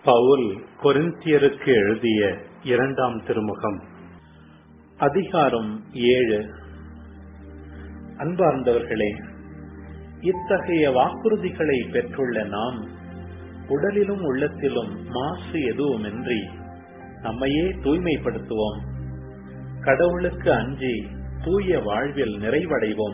பவுல் கொரிந்தியருக்கு எழுதிய இரண்டாம் திருமுகம் அதிகாரம் ஏழு அன்பார்ந்தவர்களே இத்தகைய வாக்குறுதிகளை பெற்றுள்ள நாம் உடலிலும் உள்ளத்திலும் மாசு எதுவுமின்றி நம்மையே தூய்மைப்படுத்துவோம் கடவுளுக்கு அஞ்சி தூய வாழ்வில் நிறைவடைவோம்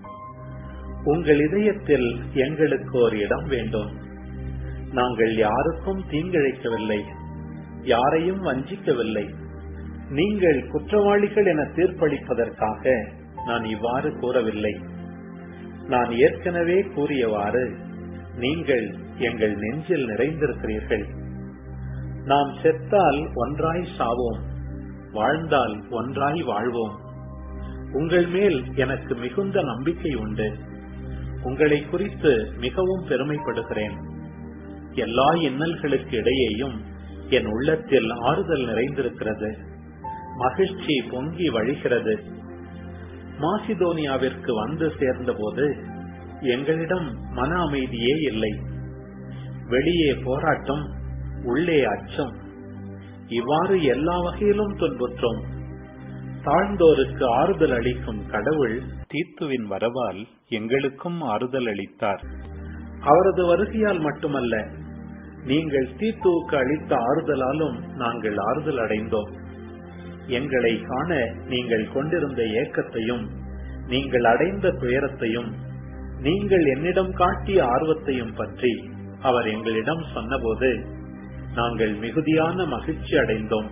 உங்கள் இதயத்தில் எங்களுக்கு ஒரு இடம் வேண்டும் நாங்கள் யாருக்கும் தீங்கிழைக்கவில்லை யாரையும் வஞ்சிக்கவில்லை நீங்கள் குற்றவாளிகள் என தீர்ப்பளிப்பதற்காக நான் இவ்வாறு கூறவில்லை நான் ஏற்கனவே கூறியவாறு நீங்கள் எங்கள் நெஞ்சில் நிறைந்திருக்கிறீர்கள் நாம் செத்தால் ஒன்றாய் சாவோம் வாழ்ந்தால் ஒன்றாய் வாழ்வோம் உங்கள் மேல் எனக்கு மிகுந்த நம்பிக்கை உண்டு உங்களை குறித்து மிகவும் பெருமைப்படுகிறேன் எல்லா இன்னல்களுக்கு இடையேயும் என் உள்ளத்தில் ஆறுதல் நிறைந்திருக்கிறது மகிழ்ச்சி பொங்கி வழிகிறது மாசிதோனியாவிற்கு வந்து சேர்ந்தபோது எங்களிடம் மன அமைதியே இல்லை வெளியே போராட்டம் உள்ளே அச்சம் இவ்வாறு எல்லா வகையிலும் துன்புற்றோம் தாழ்ந்தோருக்கு ஆறுதல் அளிக்கும் கடவுள் தீத்துவின் வரவால் எங்களுக்கும் ஆறுதல் அளித்தார் அவரது வருகையால் மட்டுமல்ல நீங்கள் தீத்துவுக்கு அளித்த ஆறுதலாலும் நாங்கள் ஆறுதல் அடைந்தோம் எங்களை காண நீங்கள் கொண்டிருந்த ஏக்கத்தையும் நீங்கள் அடைந்த துயரத்தையும் நீங்கள் என்னிடம் காட்டிய ஆர்வத்தையும் பற்றி அவர் எங்களிடம் சொன்னபோது நாங்கள் மிகுதியான மகிழ்ச்சி அடைந்தோம்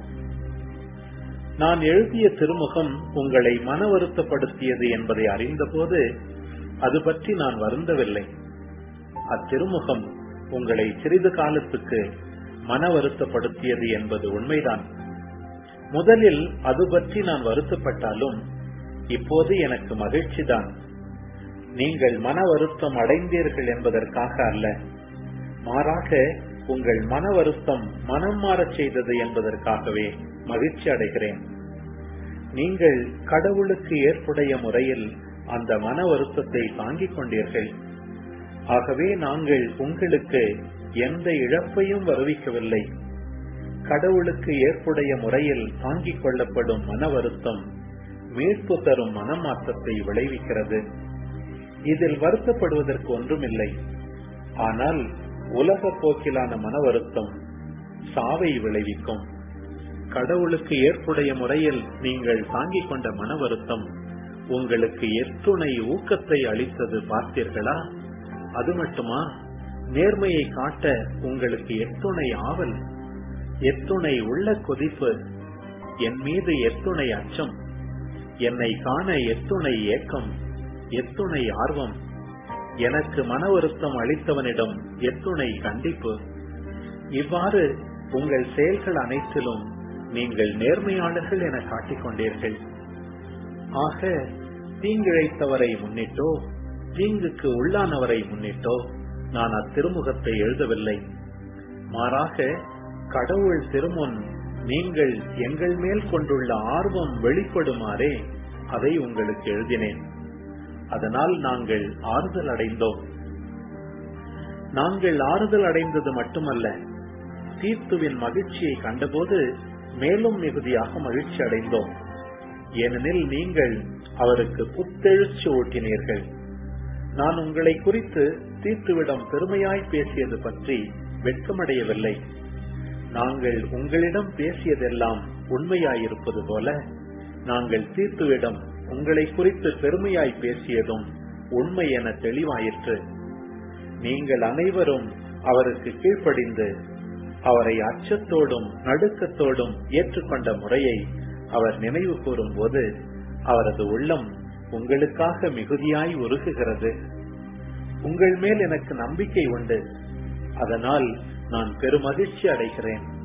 நான் எழுதிய திருமுகம் உங்களை மன வருத்தப்படுத்தியது என்பதை அறிந்தபோது அது பற்றி நான் வருந்தவில்லை அத்திருமுகம் உங்களை சிறிது காலத்துக்கு மன வருத்தப்படுத்தியது என்பது உண்மைதான் முதலில் அது பற்றி நான் வருத்தப்பட்டாலும் இப்போது எனக்கு மகிழ்ச்சிதான் நீங்கள் மன வருத்தம் அடைந்தீர்கள் என்பதற்காக அல்ல மாறாக உங்கள் மன வருத்தம் மனம் மாறச் செய்தது என்பதற்காகவே மகிழ்ச்சி அடைகிறேன் நீங்கள் கடவுளுக்கு ஏற்புடைய முறையில் அந்த மன வருத்தத்தை தாங்கிக் கொண்டீர்கள் ஆகவே நாங்கள் உங்களுக்கு எந்த இழப்பையும் வருவிக்கவில்லை கடவுளுக்கு ஏற்புடைய முறையில் தாங்கிக் கொள்ளப்படும் மன வருத்தம் மீட்பு தரும் மனமாற்றத்தை விளைவிக்கிறது இதில் வருத்தப்படுவதற்கு ஒன்றுமில்லை ஆனால் உலக போக்கிலான மன வருத்தம் சாவை விளைவிக்கும் கடவுளுக்கு ஏற்புடைய முறையில் நீங்கள் தாங்கிக் கொண்ட மன வருத்தம் உங்களுக்கு எத்துணை ஊக்கத்தை அளித்தது பார்த்தீர்களா அது மட்டுமா நேர்மையை காட்ட உங்களுக்கு எத்துணை ஆவல் எத்துணை உள்ள கொதிப்பு என் மீது எத்துணை அச்சம் என்னை காண எத்துணை ஏக்கம் எத்துணை ஆர்வம் எனக்கு மன வருத்தம் அளித்தவனிடம் எத்துணை கண்டிப்பு இவ்வாறு உங்கள் செயல்கள் அனைத்திலும் நீங்கள் நேர்மையாளர்கள் என காட்டிக்கொண்டீர்கள் ஆக தீங்கிழைத்தவரை முன்னிட்டோ தீங்குக்கு உள்ளானவரை முன்னிட்டோ நான் அத்திருமுகத்தை எழுதவில்லை மாறாக கடவுள் திருமுன் நீங்கள் எங்கள் மேல் கொண்டுள்ள ஆர்வம் வெளிப்படுமாறே அதை உங்களுக்கு எழுதினேன் அதனால் நாங்கள் ஆறுதல் அடைந்தோம் நாங்கள் ஆறுதல் அடைந்தது மட்டுமல்ல தீர்த்துவின் மகிழ்ச்சியை கண்டபோது மேலும் மிகுதியாக மகிழ்ச்சி அடைந்தோம் ஏனெனில் நீங்கள் அவருக்கு புத்தெழுச்சி ஊட்டினீர்கள் நான் உங்களை குறித்து தீர்த்துவிடம் பெருமையாய் பேசியது பற்றி வெட்கமடையவில்லை நாங்கள் உங்களிடம் பேசியதெல்லாம் உண்மையாயிருப்பது போல நாங்கள் தீர்த்துவிடம் உங்களை குறித்து பெருமையாய் பேசியதும் உண்மை என தெளிவாயிற்று நீங்கள் அனைவரும் அவருக்கு கீழ்ப்படிந்து அவரை அச்சத்தோடும் நடுக்கத்தோடும் ஏற்றுக்கொண்ட முறையை அவர் நினைவு கூறும் போது அவரது உள்ளம் உங்களுக்காக மிகுதியாய் உருகுகிறது உங்கள் மேல் எனக்கு நம்பிக்கை உண்டு அதனால் நான் பெருமகிழ்ச்சி அடைகிறேன்